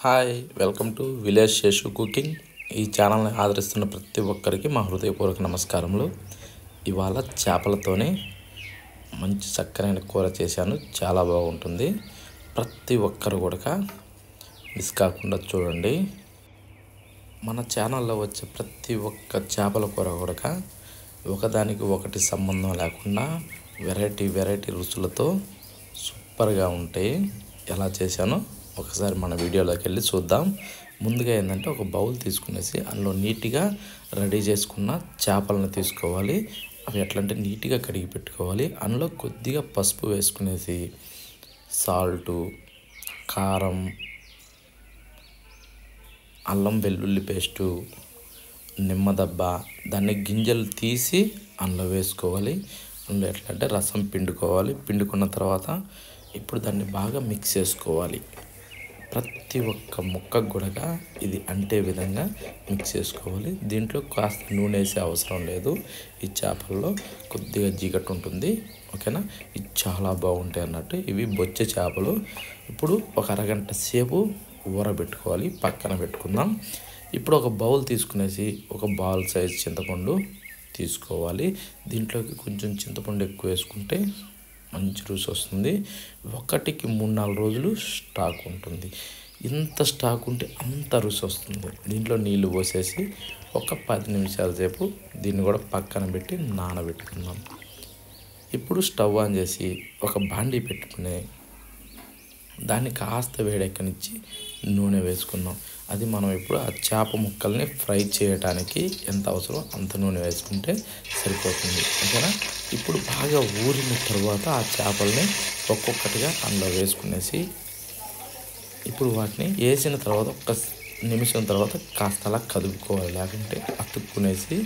hi welcome to village Seshu cooking ఈ ఛానల్ని ఆదరిస్తున్న ప్రతి ఒక్కరికి మా హృదయపూర్వక నమస్కారములు ఇవాళ చేపలతోనే మంచి చక్కనైన కూర చేశాను చాలా బాగుంటుంది ప్రతి ఒక్కరు కూడా మిస్ కాకుండా చూడండి మన ఛానల్లో వచ్చే ప్రతి ఒక్క చేపల కూర కూడా ఒకదానికి ఒకటి సంబంధం లేకుండా వెరైటీ వెరైటీ రుచులతో సూపర్గా ఉంటాయి ఎలా చేశానో ఒకసారి మన వీడియోలోకి వెళ్ళి చూద్దాం ముందుగా ఏంటంటే ఒక బౌల్ తీసుకునేసి అందులో నీట్గా రెడీ చేసుకున్న చేపలను తీసుకోవాలి అవి ఎట్లా అంటే నీట్గా కడిగి పెట్టుకోవాలి అందులో కొద్దిగా పసుపు వేసుకునేసి సాల్టు కారం అల్లం వెల్లుల్లి పేస్టు నిమ్మదబ్బ దాన్ని గింజలు తీసి అందులో వేసుకోవాలి అందులో ఎట్లా అంటే రసం పిండుకోవాలి పిండుకున్న తర్వాత ఇప్పుడు దాన్ని బాగా మిక్స్ చేసుకోవాలి ప్రతి ఒక్క ముక్కకు కూడా ఇది అంటే విధంగా మిక్స్ చేసుకోవాలి దీంట్లో కాస్త నూనె వేసే అవసరం లేదు ఈ చేపల్లో కొద్దిగా జీగట్టు ఉంటుంది ఓకేనా ఇది చాలా బాగుంటాయి అన్నట్టు ఇవి బొచ్చే చేపలు ఇప్పుడు ఒక అరగంట సేపు ఊరబెట్టుకోవాలి పక్కన పెట్టుకుందాం ఇప్పుడు ఒక బౌల్ తీసుకునేసి ఒక బాల్ సైజ్ చింతపండు తీసుకోవాలి దీంట్లోకి కొంచెం చింతపండు ఎక్కువ వేసుకుంటే మంచి రుచి వస్తుంది ఒకటికి మూడు నాలుగు రోజులు స్టాక్ ఉంటుంది ఇంత స్టాక్ ఉంటే అంత రుచి వస్తుంది దీంట్లో నీళ్లు పోసేసి ఒక పది నిమిషాల సేపు దీన్ని కూడా పక్కన పెట్టి నానబెట్టుకుందాం ఇప్పుడు స్టవ్ ఆన్ చేసి ఒక బాండీ పెట్టుకుని దాన్ని కాస్త వేడెక్కనిచ్చి నూనె వేసుకుందాం అది మనం ఇప్పుడు ఆ చేప ముక్కల్ని ఫ్రై చేయడానికి ఎంత అవసరం అంత నూనె వేసుకుంటే సరిపోతుంది ఓకేనా ఇప్పుడు బాగా ఊరిన తర్వాత ఆ చేపల్ని ఒక్కొక్కటిగా అందులో వేసుకునేసి ఇప్పుడు వాటిని వేసిన తర్వాత ఒక్క నిమిషం తర్వాత కాస్త అలా కదుపుకోవాలి లేకుంటే అతుక్కునేసి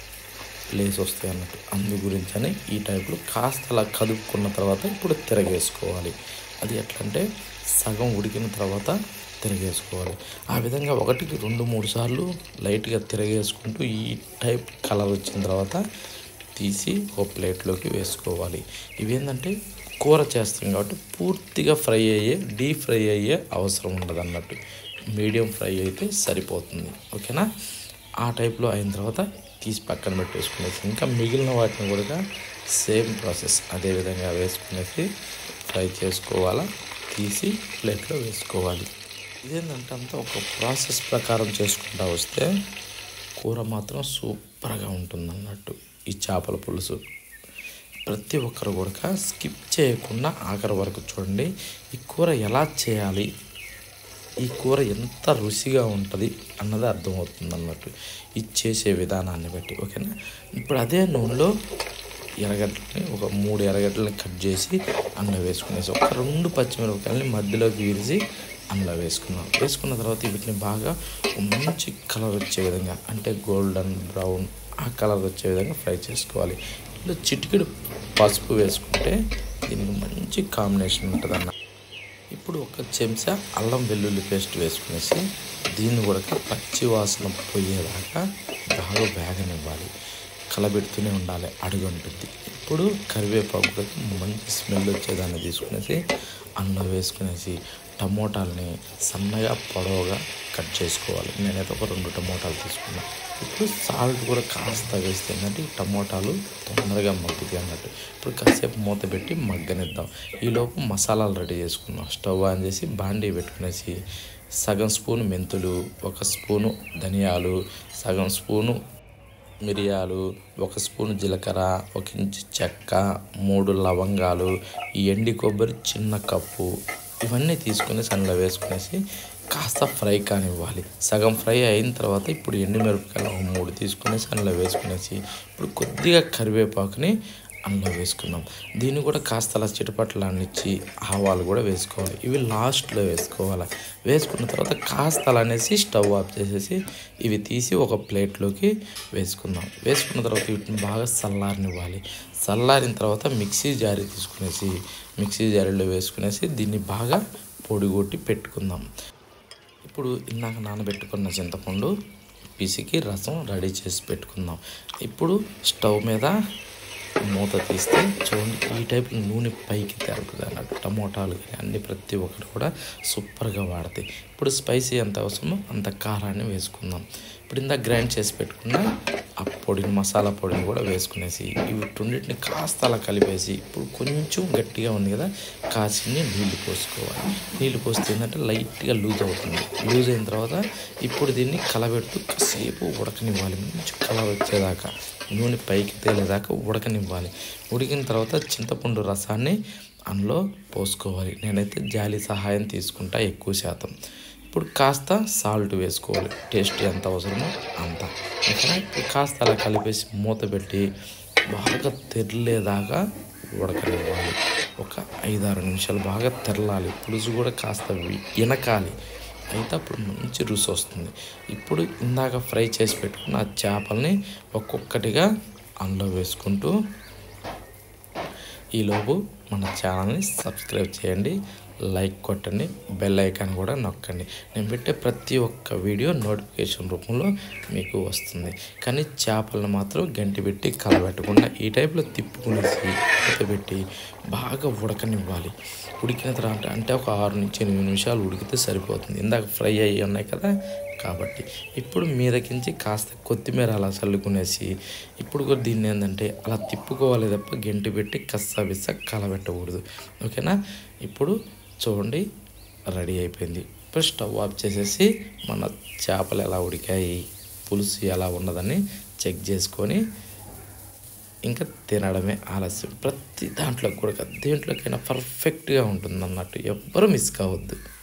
లేసి వస్తాయి అన్నట్టు అందు గురించి అని ఈ టైప్లో కాస్త అలా కదుపుకున్న తర్వాత ఇప్పుడు తిరగేసుకోవాలి అది ఎట్లా అంటే సగం ఉడికిన తర్వాత తిరగేసుకోవాలి ఆ విధంగా ఒకటికి రెండు మూడు సార్లు లైట్గా తిరగేసుకుంటూ ఈ టైప్ కలర్ వచ్చిన తర్వాత తీసి ఒక ప్లేట్లోకి వేసుకోవాలి ఇవేంటంటే కూర చేస్తాం కాబట్టి పూర్తిగా ఫ్రై అయ్యే డీప్ ఫ్రై అయ్యే అవసరం ఉండదు అన్నట్టు మీడియం ఫ్రై అయితే సరిపోతుంది ఓకేనా ఆ టైప్లో అయిన తర్వాత తీసి పక్కన పెట్టేసుకునేసి ఇంకా మిగిలిన వాటిని కూడా సేమ్ ప్రాసెస్ అదే విధంగా వేసుకునేసి ఫ్రై చేసుకోవాలా తీసి ప్లేట్లో వేసుకోవాలి ఇదేంటంటే అంతా ఒక ప్రాసెస్ ప్రకారం చేసుకుంటా వస్తే కూర మాత్రం సూపర్గా ఉంటుంది అన్నట్టు ఈ చేపల పులుసు ప్రతి ఒక్కరు కూడా స్కిప్ చేయకుండా ఆఖరి వరకు చూడండి ఈ కూర ఎలా చేయాలి ఈ కూర ఎంత రుచిగా ఉంటుంది అన్నది అర్థమవుతుంది అన్నట్టు ఇది చేసే విధానాన్ని బట్టి ఓకేనా ఇప్పుడు అదే నూనెలో ఎర్రగడ్డని ఒక మూడు ఎర్రగడ్డలని కట్ చేసి అందులో వేసుకునేసి ఒక రెండు పచ్చిమిరపకాయలని మధ్యలోకి విరిచి అందులో వేసుకున్నాం వేసుకున్న తర్వాత వీటిని బాగా మంచి కలర్ వచ్చే విధంగా అంటే గోల్డెన్ బ్రౌన్ ఆ కలర్ వచ్చే విధంగా ఫ్రై చేసుకోవాలి ఇందులో చిటికెడు పసుపు వేసుకుంటే దీనికి మంచి కాంబినేషన్ ఉంటుంది అన్న ఇప్పుడు ఒక చెంచా అల్లం వెల్లుల్లి పేస్ట్ వేసుకునేసి దీన్ని కూడా పచ్చి వాసన పోయేదాకా బాగా వేగనివ్వాలి కలబెడుతూనే ఉండాలి అడుగు ఉంటుంది ఇప్పుడు కరివేపాకు మంచి స్మెల్ వచ్చేదాన్ని తీసుకునేసి అందులో వేసుకునేసి టమోటాలని సన్నగా పొడవుగా కట్ చేసుకోవాలి నేనైతే ఒక రెండు టమోటాలు తీసుకున్నా ఇప్పుడు సాల్ట్ కూడా కాస్త వేస్తే ఏంటంటే ఈ టమోటాలు తొందరగా మగ్గుతాయి అన్నట్టు ఇప్పుడు కాసేపు మూత పెట్టి మగ్గనిద్దాం ఈలోపు మసాలాలు రెడీ చేసుకుందాం స్టవ్ ఆన్ చేసి బాండీ పెట్టుకునేసి సగం స్పూన్ మెంతులు ఒక స్పూను ధనియాలు సగం స్పూను మిరియాలు ఒక స్పూన్ జీలకర్ర ఒక ఇంచు చెక్క మూడు లవంగాలు ఈ ఎండి కొబ్బరి చిన్న కప్పు ఇవన్నీ తీసుకుని సన్నలో వేసుకునేసి కాస్త ఫ్రై కానివ్వాలి సగం ఫ్రై అయిన తర్వాత ఇప్పుడు ఎండుమిరపకాయలు ఒక మూడు తీసుకుని సన్నలో వేసుకునేసి ఇప్పుడు కొద్దిగా కరివేపాకుని అందులో వేసుకున్నాం దీన్ని కూడా కాస్త అలా చిటపట్లు అన్నిచ్చి ఆవాలు కూడా వేసుకోవాలి ఇవి లాస్ట్లో వేసుకోవాలి వేసుకున్న తర్వాత కాస్త అలా అనేసి స్టవ్ ఆఫ్ చేసేసి ఇవి తీసి ఒక ప్లేట్లోకి వేసుకుందాం వేసుకున్న తర్వాత వీటిని బాగా చల్లారనివ్వాలి చల్లారిన తర్వాత మిక్సీ జారీ తీసుకునేసి మిక్సీ జారీలో వేసుకునేసి దీన్ని బాగా పొడిగొట్టి పెట్టుకుందాం ఇప్పుడు ఇందాక నానబెట్టుకున్న చింతపండు పిసికి రసం రెడీ చేసి పెట్టుకుందాం ఇప్పుడు స్టవ్ మీద మూత తీస్తే చూడండి ఈ టైప్ నూనె పైకి తేలుతుంది అన్నట్టు టమోటాలు కానీ అన్ని ప్రతి ఒక్కటి కూడా సూపర్గా వాడతాయి ఇప్పుడు స్పైసీ ఎంత అవసరమో అంత కారాన్ని వేసుకుందాం ఇప్పుడు ఇందాక గ్రైండ్ చేసి పెట్టుకున్న ఆ పొడిని మసాలా పొడిని కూడా వేసుకునేసి ఇవి రెండింటిని కాస్త అలా కలిపేసి ఇప్పుడు కొంచెం గట్టిగా ఉంది కదా కాసిని నీళ్లు పోసుకోవాలి నీళ్లు పోస్తే ఏంటంటే లైట్గా లూజ్ అవుతుంది లూజ్ అయిన తర్వాత ఇప్పుడు దీన్ని కలబెట్టు కాసేపు ఉడకనివ్వాలి మంచి కలర్ వచ్చేదాకా నూనె పైకి తేలేదాకా ఉడకనివ్వాలి ఉడికిన తర్వాత చింతపండు రసాన్ని అందులో పోసుకోవాలి నేనైతే జాలి సహాయం తీసుకుంటా ఎక్కువ శాతం ఇప్పుడు కాస్త సాల్ట్ వేసుకోవాలి టేస్ట్ ఎంత అవసరమో అంత ఓకేనా ఇప్పుడు కాస్త అలా కలిపేసి మూత పెట్టి బాగా తెరలేదాకా ఉడకనివ్వాలి ఒక ఐదారు నిమిషాలు బాగా తెరలాలి పులుసు కూడా కాస్త ఇనకాలి అయితే అప్పుడు మంచి రుచి వస్తుంది ఇప్పుడు ఇందాక ఫ్రై చేసి పెట్టుకున్న ఆ చేపల్ని ఒక్కొక్కటిగా అందులో వేసుకుంటూ ఈలోపు మన ఛానల్ని సబ్స్క్రైబ్ చేయండి లైక్ కొట్టండి బెల్ ఐకాన్ కూడా నొక్కండి నేను పెట్టే ప్రతి ఒక్క వీడియో నోటిఫికేషన్ రూపంలో మీకు వస్తుంది కానీ చేపలను మాత్రం గంటి పెట్టి కలబెట్టకుండా ఈ టైప్లో తిప్పుకునేసి మూత పెట్టి బాగా ఉడకనివ్వాలి ఉడికిన తర్వాత అంటే ఒక ఆరు నుంచి ఎనిమిది నిమిషాలు ఉడికితే సరిపోతుంది ఇందాక ఫ్రై అయ్యి ఉన్నాయి కదా కాబట్టి ఇప్పుడు మీదకించి కాస్త కొత్తిమీర అలా చల్లుకునేసి ఇప్పుడు కూడా దీన్ని ఏంటంటే అలా తిప్పుకోవాలి తప్ప గంటి పెట్టి కస్సా బిస్స కలబెట్టకూడదు ఓకేనా ఇప్పుడు చూడండి రెడీ అయిపోయింది ఇప్పుడు స్టవ్ ఆఫ్ చేసేసి మన చేపలు ఎలా ఉడికాయి పులుసు ఎలా ఉన్నదని చెక్ చేసుకొని ఇంకా తినడమే ఆలస్యం ప్రతి దాంట్లో కూడా దేంట్లోకైనా పర్ఫెక్ట్గా ఉంటుంది అన్నట్టు ఎవ్వరూ మిస్ కావద్దు